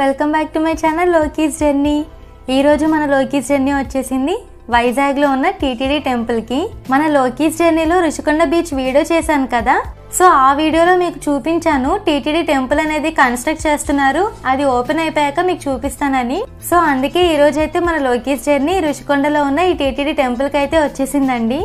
welcome back to my channel Loki's journey ఈరోజు మన లోకీస్ journey వచ్చేసింది వైజాగ్లో ఉన్న టీటీడీ టెంపుల్కి మన లోకీస్ జర్నీలో రుషికొండ బీచ్ వీడియో చేశాను కదా సో ఆ వీడియోలో మీకు చూపించాను టీటీడీ టెంపుల్ అనేది కన్స్ట్రక్ట్ చేస్తున్నారు అది ఓపెన్ అయిపోయాక మీకు చూపిస్తానని సో అందుకే ఈ రోజు అయితే మన లోకీస్ జర్నీ రుషికొండలో ఉన్న ఈ టీటీడీ టెంపుల్కి అయితే వచ్చేసిందండి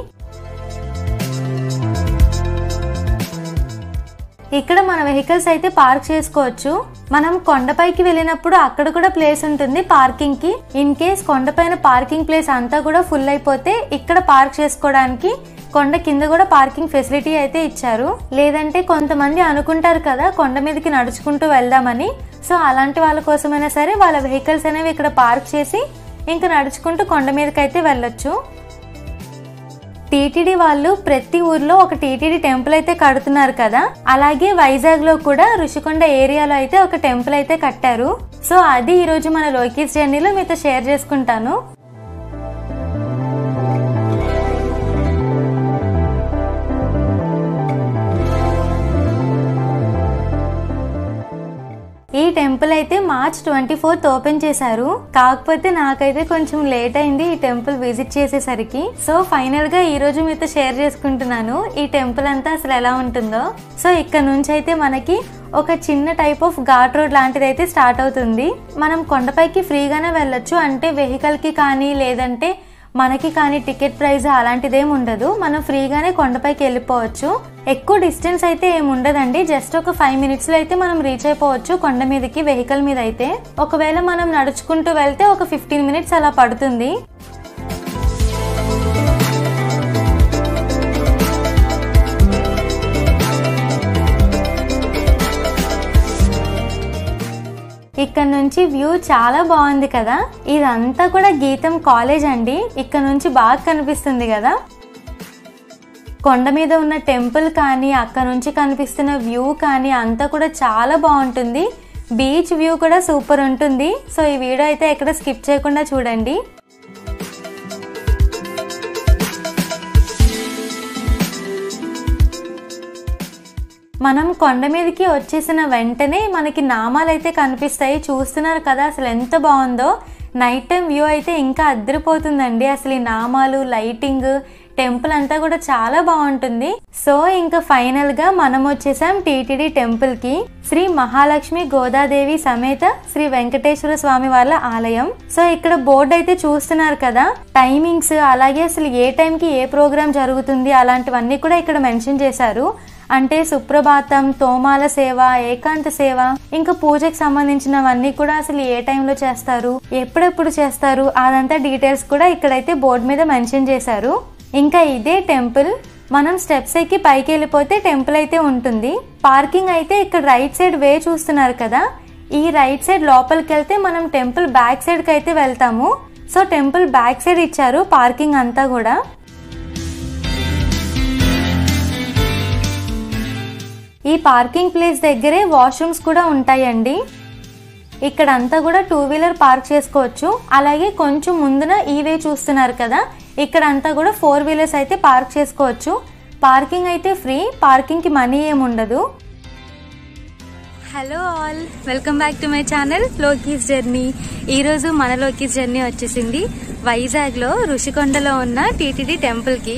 ఇక్కడ మన వెహికల్స్ అయితే పార్క్ చేసుకోవచ్చు మనం కొండపైకి వెళ్ళినప్పుడు అక్కడ కూడా ప్లేస్ ఉంటుంది పార్కింగ్ కి ఇన్ కేస్ కొండపైన పార్కింగ్ ప్లేస్ అంతా కూడా ఫుల్ అయిపోతే ఇక్కడ పార్క్ చేసుకోవడానికి కొండ కింద కూడా పార్కింగ్ ఫెసిలిటీ అయితే ఇచ్చారు లేదంటే కొంతమంది అనుకుంటారు కదా కొండ మీదకి నడుచుకుంటూ వెళ్దామని సో అలాంటి వాళ్ళ కోసమైనా సరే వాళ్ళ వెహికల్స్ అనేవి ఇక్కడ పార్క్ చేసి ఇంకా నడుచుకుంటూ కొండ మీదకి అయితే వెళ్ళొచ్చు టీటీడీ వాళ్ళు ప్రతి ఊర్లో ఒక టీటీడీ టెంపుల్ అయితే కడుతున్నారు కదా అలాగే వైజాగ్ లో కూడా ఋషికొండ ఏరియాలో అయితే ఒక టెంపుల్ అయితే కట్టారు సో అది ఈ రోజు మన లోకీస్ జర్నీలో మీతో షేర్ చేసుకుంటాను ఈ టెంపుల్ అయితే మార్చ్ ట్వంటీ ఫోర్త్ ఓపెన్ చేశారు కాకపోతే నాకైతే కొంచెం లేట్ అయింది ఈ టెంపుల్ విజిట్ చేసేసరికి సో ఫైనల్ గా ఈ రోజు మీతో షేర్ చేసుకుంటున్నాను ఈ టెంపుల్ అంతా అసలు ఎలా ఉంటుందో సో ఇక్కడ నుంచి అయితే మనకి ఒక చిన్న టైప్ ఆఫ్ ఘాట్ రోడ్ లాంటిది అయితే స్టార్ట్ అవుతుంది మనం కొండపైకి ఫ్రీగానే వెళ్ళొచ్చు అంటే వెహికల్ కి కానీ లేదంటే మనకి కానీ టికెట్ ప్రైస్ అలాంటిదేం ఉండదు మనం ఫ్రీగానే కొండపైకి వెళ్ళిపోవచ్చు ఎక్కువ డిస్టెన్స్ అయితే ఏమి ఉండదండి జస్ట్ ఒక ఫైవ్ మినిట్స్ లో అయితే మనం రీచ్ అయిపోవచ్చు కొండ మీదకి వెహికల్ మీద అయితే ఒకవేళ మనం నడుచుకుంటూ వెళ్తే ఒక ఫిఫ్టీన్ మినిట్స్ అలా పడుతుంది ఇక్కడ నుంచి వ్యూ చాలా బాగుంది కదా ఇదంతా కూడా గీతం కాలేజ్ అండి ఇక్కడ నుంచి బాగా కనిపిస్తుంది కదా కొండ మీద ఉన్న టెంపుల్ కానీ అక్కడ నుంచి కనిపిస్తున్న వ్యూ కానీ అంతా కూడా చాలా బాగుంటుంది బీచ్ వ్యూ కూడా సూపర్ ఉంటుంది సో ఈ వీడియో అయితే ఎక్కడ స్కిప్ చేయకుండా చూడండి మనం కొండ మీదకి వచ్చేసిన వెంటనే మనకి నామాలు అయితే కనిపిస్తాయి చూస్తున్నారు కదా అసలు ఎంత బాగుందో నైట్ టైం వ్యూ అయితే ఇంకా అద్దరిపోతుందండి అసలు ఈ నామాలు లైటింగ్ టెంపుల్ అంతా కూడా చాలా బాగుంటుంది సో ఇంకా ఫైనల్ గా మనం వచ్చేసాం టీటీడీ టెంపుల్ కి శ్రీ మహాలక్ష్మి గోదాదేవి సమేత శ్రీ వెంకటేశ్వర స్వామి వాళ్ళ ఆలయం సో ఇక్కడ బోర్డు అయితే చూస్తున్నారు కదా టైమింగ్స్ అలాగే అసలు ఏ టైంకి ఏ ప్రోగ్రామ్ జరుగుతుంది అలాంటివన్నీ కూడా ఇక్కడ మెన్షన్ చేశారు అంటే సుప్రభాతం తోమాల సేవ ఏకాంత సేవ ఇంకా పూజకి సంబంధించినవన్నీ కూడా అసలు ఏ టైంలో చేస్తారు ఎప్పుడెప్పుడు చేస్తారు అదంతా డీటెయిల్స్ కూడా ఇక్కడైతే బోర్డు మీద మెన్షన్ చేశారు ఇంకా ఇదే టెంపుల్ మనం స్టెప్స్ ఎక్కి పైకి వెళ్ళిపోతే టెంపుల్ అయితే ఉంటుంది పార్కింగ్ అయితే ఇక్కడ రైట్ సైడ్ వే చూస్తున్నారు కదా ఈ రైట్ సైడ్ లోపలికి వెళ్తే మనం టెంపుల్ బ్యాక్ సైడ్కి అయితే వెళ్తాము సో టెంపుల్ బ్యాక్ సైడ్ ఇచ్చారు పార్కింగ్ అంతా కూడా ఈ పార్కింగ్ ప్లేస్ దగ్గరే వాష్రూమ్స్ కూడా ఉంటాయండి ఇక్కడ అంతా కూడా టూ వీలర్ పార్క్ చేసుకోవచ్చు అలాగే కొంచెం ముందున ఈ వే చూస్తున్నారు కదా ఇక్కడ అంతా కూడా ఫోర్ వీలర్స్ అయితే పార్క్ చేసుకోవచ్చు పార్కింగ్ అయితే ఫ్రీ పార్కింగ్కి మనీ ఏమి ఉండదు hello all welcome back to my channel Loki's journey ఈరోజు మన లోకీస్ జర్నీ వచ్చేసింది వైజాగ్లో ఋషికొండలో ఉన్న టీటీడీ టెంపుల్కి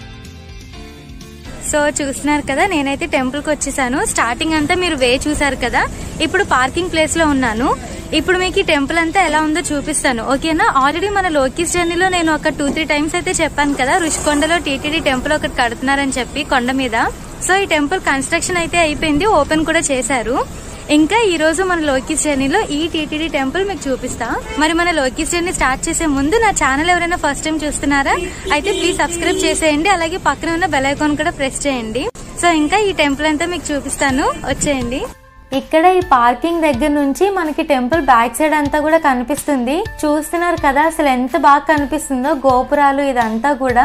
సో చూస్తున్నారు కదా నేనైతే టెంపుల్కి వచ్చేసాను స్టార్టింగ్ అంతా మీరు వే చూసారు కదా ఇప్పుడు పార్కింగ్ ప్లేస్ లో ఉన్నాను ఇప్పుడు మీకు ఈ టెంపుల్ అంతా ఎలా ఉందో చూపిస్తాను ఓకేనా ఆల్రెడీ మన లోకీస్ జర్నీలో నేను ఒక టూ త్రీ టైమ్స్ అయితే చెప్పాను కదా రుషికొండలో టీటీడీ టెంపుల్ ఒకటి కడుతున్నారని చెప్పి కొండ మీద సో ఈ టెంపుల్ కన్స్ట్రక్షన్ అయితే అయిపోయింది ఓపెన్ కూడా చేశారు ఇంకా ఈ రోజు మన లోకీస్ జర్నీలో ఈ టీటీడీ టెంపుల్ మీకు చూపిస్తా మరి మన లోకీస్ జర్నీ స్టార్ట్ చేసే ముందు నా ఛానల్ ఎవరైనా ఫస్ట్ టైం చూస్తున్నారా అయితే ప్లీజ్ సబ్స్క్రైబ్ చేసేయండి అలాగే పక్కన ఉన్న బెల్ ఐకాన్ కూడా ప్రెస్ చేయండి సో ఇంకా ఈ టెంపుల్ అంతా మీకు చూపిస్తాను వచ్చేయండి ఇక్కడ ఈ పార్కింగ్ దగ్గర నుంచి మనకి టెంపుల్ బ్యాక్ సైడ్ అంతా కూడా కనిపిస్తుంది చూస్తున్నారు కదా అసలు ఎంత బాగా కనిపిస్తుందో గోపురాలు ఇదంతా కూడా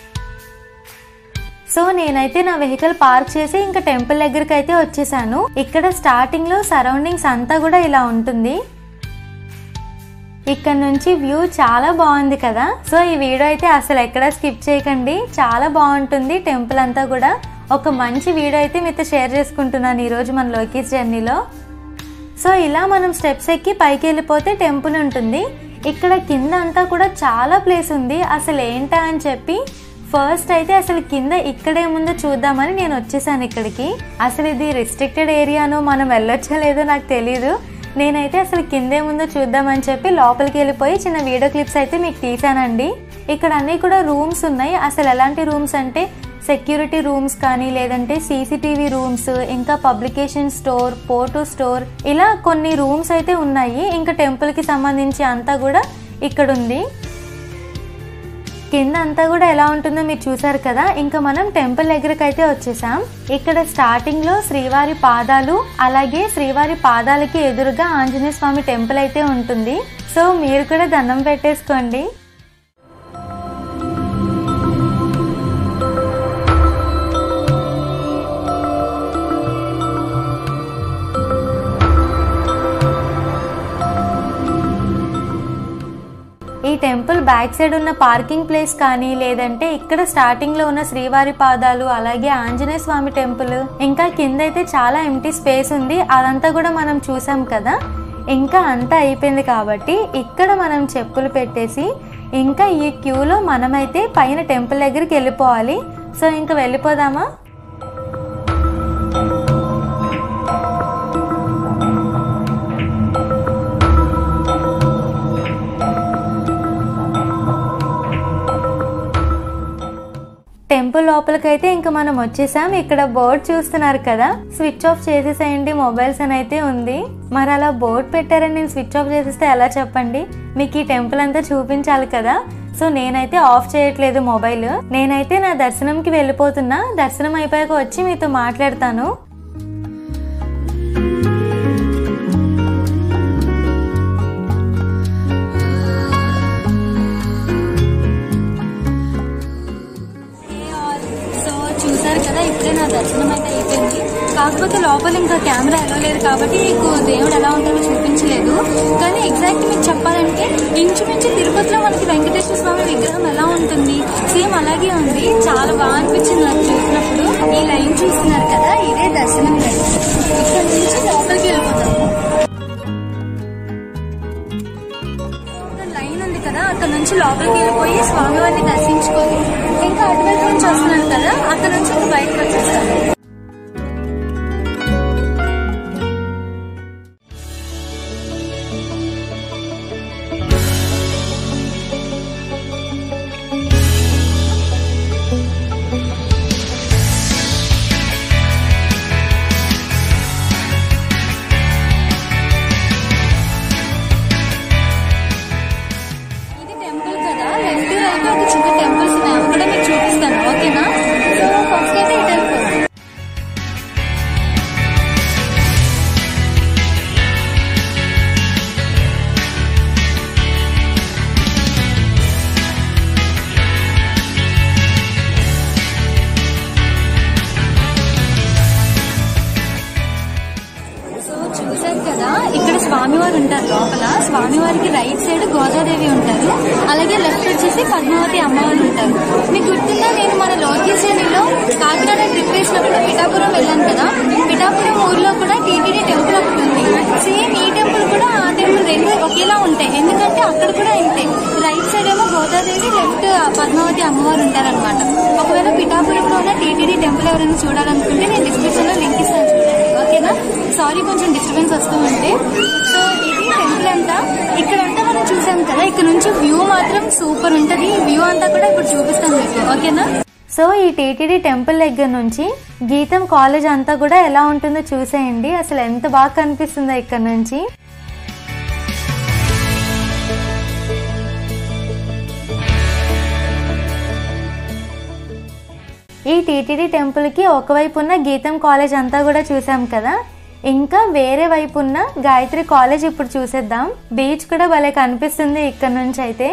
సో నేనైతే నా వెహికల్ పార్క్ చేసి ఇంకా టెంపుల్ దగ్గరికి అయితే వచ్చేసాను ఇక్కడ స్టార్టింగ్ లో సరౌండింగ్స్ అంతా కూడా ఇలా ఉంటుంది ఇక్కడ నుంచి వ్యూ చాలా బాగుంది కదా సో ఈ వీడియో అయితే అసలు ఎక్కడ స్కిప్ చేయకండి చాలా బాగుంటుంది టెంపుల్ అంతా కూడా ఒక మంచి వీడియో అయితే మీతో షేర్ చేసుకుంటున్నాను ఈరోజు మన లోకేష్ జర్నీలో సో ఇలా మనం స్టెప్స్ ఎక్కి పైకి వెళ్ళిపోతే టెంపుల్ ఉంటుంది ఇక్కడ కింద అంతా కూడా చాలా ప్లేస్ ఉంది అసలు ఏంటా అని చెప్పి ఫస్ట్ అయితే అసలు కింద ఇక్కడే ముందు చూద్దామని నేను వచ్చేసాను ఇక్కడికి అసలు ఇది రిస్ట్రిక్టెడ్ ఏరియాను మనం వెళ్ళొచ్చా లేదో నాకు తెలీదు నేనైతే అసలు కిందే ముందు చూద్దామని చెప్పి లోపలికి వెళ్ళిపోయి చిన్న వీడియో క్లిప్స్ అయితే మీకు తీసానండి ఇక్కడ అన్నీ కూడా రూమ్స్ ఉన్నాయి అసలు ఎలాంటి రూమ్స్ అంటే సెక్యూరిటీ రూమ్స్ కానీ లేదంటే సీసీటీవీ రూమ్స్ ఇంకా పబ్లికేషన్ స్టోర్ ఫోటో స్టోర్ ఇలా కొన్ని రూమ్స్ అయితే ఉన్నాయి ఇంకా టెంపుల్కి సంబంధించి అంతా కూడా ఇక్కడ ఉంది కింద అంతా కూడా ఎలా ఉంటుందో మీరు చూసారు కదా ఇంకా మనం టెంపుల్ దగ్గరకు అయితే వచ్చేసాం ఇక్కడ స్టార్టింగ్ లో శ్రీవారి పాదాలు అలాగే శ్రీవారి పాదాలకి ఎదురుగా ఆంజనేయ స్వామి టెంపుల్ అయితే ఉంటుంది సో మీరు కూడా దండం పెట్టేసుకోండి ఈ టెంపుల్ బ్యాక్ సైడ్ ఉన్న పార్కింగ్ ప్లేస్ కానీ లేదంటే ఇక్కడ స్టార్టింగ్ లో ఉన్న శ్రీవారి పాదాలు అలాగే ఆంజనేయ స్వామి టెంపుల్ ఇంకా కింద అయితే చాలా ఎంటీ స్పేస్ ఉంది అదంతా కూడా మనం చూసాం కదా ఇంకా అంతా అయిపోయింది కాబట్టి ఇక్కడ మనం చెప్పులు పెట్టేసి ఇంకా ఈ క్యూలో మనమైతే పైన టెంపుల్ దగ్గరికి వెళ్ళిపోవాలి సో ఇంకా వెళ్ళిపోదామా టెంపుల్ లోపలికైతే ఇంకా మనం వచ్చేసాం ఇక్కడ బోర్డ్ చూస్తున్నారు కదా స్విచ్ ఆఫ్ చేసేసేయండి మొబైల్స్ అని అయితే ఉంది మరి అలా బోర్డ్ పెట్టారని నేను స్విచ్ ఆఫ్ చేసేస్తే ఎలా చెప్పండి మీకు ఈ టెంపుల్ అంతా చూపించాలి కదా సో నేనైతే ఆఫ్ చేయట్లేదు మొబైల్ నేనైతే నా దర్శనంకి వెళ్ళిపోతున్నా దర్శనం అయిపోయాక వచ్చి మీతో మాట్లాడతాను సో చూసారు కదా ఇప్పుడే నా దర్శనం అయితే అయిపోయింది కాకపోతే లోపల ఇంకా కెమెరా ఎలా లేదు కాబట్టి మీకు దేవుడు ఎలా ఉంటాడో చూపించలేదు కానీ ఎగ్జాక్ట్ మీకు చెప్పాలంటే ఇంచుమించు తిరుపతిలో మనకి వెంకటేశ్వర స్వామి విగ్రహం ఎలా ఉంటుంది సేమ్ అలాగే ఉంది చాలా బాగా అనిపించింది నాకు చూసినప్పుడు ఈ లైన్ చూస్తున్నారు కదా ఇదే దర్శనం లైన్ ఇక్కడ నుంచి లోపలికి వెళ్ళిపోతాం లైన్ ఉంది కదా అక్కడ నుంచి లోపలికి వెళ్ళిపోయి స్వామివారిని దర్శించుకొని ఇంకా అటువైపు నుంచి వస్తున్నాను కదా అక్కడ నుంచి ఇంకా బయటకు వచ్చేస్తాను ఇది టెంపుల్ కదా లెఫ్ట్ రైట్ ఒక చిన్న టెంపుల్స్ ఉన్నాయి అవి కూడా మీకు చూపిస్తాను ఓకేనా సో ఫస్ట్ అయితే ఈ టెంపుల్ సో చూసారు కదా ఇక్కడ స్వామివారు ఉంటారు లోపల స్వామివారికి రైట్ సైడ్ గోదాదేవి ఉంటారు అలాగే లెఫ్ట్ వచ్చేసి పద్మావతి అమ్మవారు ఉంటారు మీకు గుర్తుందా నేను మన లోకేశ్వరిలో కాకినాడ ట్రిప్ వేసినప్పుడు పిఠాపురం వెళ్ళాను కదా పిఠాపురం ఊర్లో కూడా టీటీడీ టెంపుల్ ఒకటి ఉంది సేమ్ ఈ టెంపుల్ కూడా ఆ టెంపుల్ రెండు ఒకేలా ఉంటాయి ఎందుకంటే అక్కడ కూడా ఇంతే రైట్ సైడ్ ఏమో గోదాదేవి లెఫ్ట్ పద్మావతి అమ్మవారు ఉంటారనమాట ఒకవేళ పిఠాపురంలో ఉన్న టీటీడీ టెంపుల్ ఎవరైనా చూడాలనుకుంటే నేను డిస్క్రిప్షన్ లో లింక్ ఇస్తాను చూడండి ఓకేనా సారీ కొంచెం డిస్టర్బెన్స్ వస్తూ ఉంటే సో ఇది టెంపుల్ అంతా ఇక్కడంతా మనం చూసాం కదా ఇక్కడ నుంచి వ్యూ మాత్రం సూపర్ ఉంటది వ్యూ అంతా కూడా ఇప్పుడు చూపిస్తాను మీకు ఓకేనా సో ఈ టీటీడీ టెంపుల్ దగ్గర నుంచి గీతం కాలేజ్ అంతా కూడా ఎలా ఉంటుందో చూసేయండి అసలు ఎంత బాగా కనిపిస్తుందో ఇక్కడ నుంచి ఈ టీటీడీ టెంపుల్కి ఒకవైపు ఉన్న గీతం కాలేజ్ అంతా కూడా చూసాం కదా ఇంకా వేరే వైపు ఉన్న గాయత్రి కాలేజ్ ఇప్పుడు చూసేద్దాం బీచ్ కూడా భలే కనిపిస్తుంది ఇక్కడ నుంచి అయితే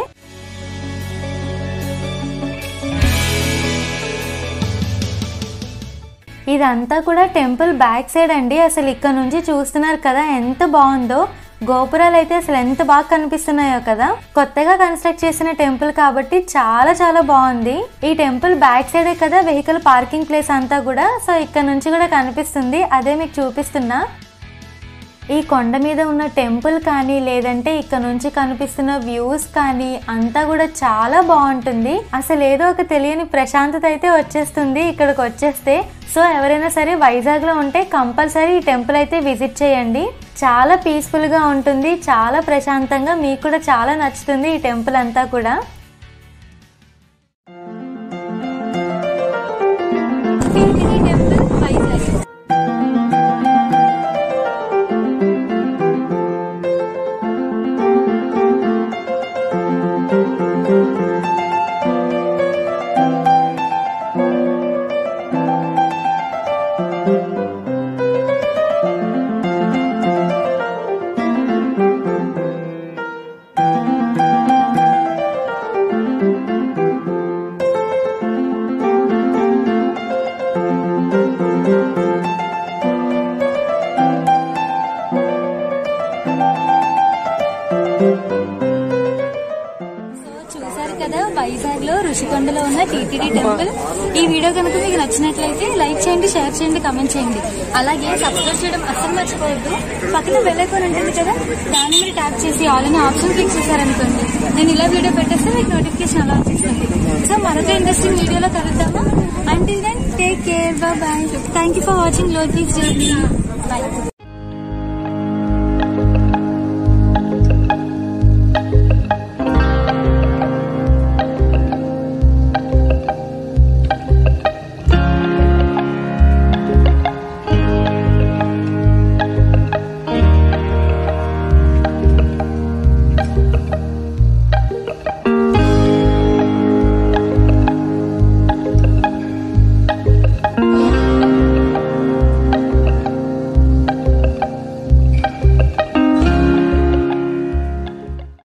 ఇదంతా కూడా టెంపుల్ బ్యాక్ సైడ్ అండి అసలు ఇక్కడ నుంచి చూస్తున్నారు కదా ఎంత బాగుందో గోపురాలు అయితే అసలు ఎంత బాగా కనిపిస్తున్నాయో కదా కొత్తగా కన్స్ట్రక్ట్ చేసిన టెంపుల్ కాబట్టి చాలా చాలా బాగుంది ఈ టెంపుల్ బ్యాక్ సైడే కదా వెహికల్ పార్కింగ్ ప్లేస్ అంతా కూడా సో ఇక్కడ నుంచి కూడా కనిపిస్తుంది అదే మీకు చూపిస్తున్నా ఈ కొండ మీద ఉన్న టెంపుల్ కానీ లేదంటే ఇక్కడ నుంచి కనిపిస్తున్న వ్యూస్ కానీ అంతా కూడా చాలా బాగుంటుంది అసలు ఏదో ఒక తెలియని ప్రశాంతత అయితే వచ్చేస్తుంది ఇక్కడికి వచ్చేస్తే సో ఎవరైనా సరే వైజాగ్ లో ఉంటే కంపల్సరీ ఈ టెంపుల్ అయితే విజిట్ చేయండి చాలా పీస్ఫుల్ గా ఉంటుంది చాలా ప్రశాంతంగా మీకు కూడా చాలా నచ్చుతుంది ఈ టెంపుల్ అంతా కూడా టెంపుల్ వైజాగ్ సో చూసారు కదా వైజాగ్ లో ఋషికొండలో ఉన్న టీటీడీ టెంపుల్ ఈ వీడియో కనుక మీకు నచ్చినట్లయితే లైక్ చేయండి షేర్ చేయండి కమెంట్ చేయండి అలాగే సబ్స్క్రైబ్ చేయడం అస్సలు మర్చిపోవద్దు పక్కన బెల్ ఐకాన్ ఉంటుంది కదా దాన్ని మీరు ట్యాప్ చేసి ఆల్ అనే ఆప్షన్ క్లిక్ చేశారనుకోండి నేను ఇలా వీడియో పెట్టేస్తే మీకు నోటిఫికేషన్ అలా వచ్చేస్తుంది సో మరొక ఇంట్రెస్టింగ్ వీడియోలో కలుద్దామా until then take care bye thank you for watching Loki's journey by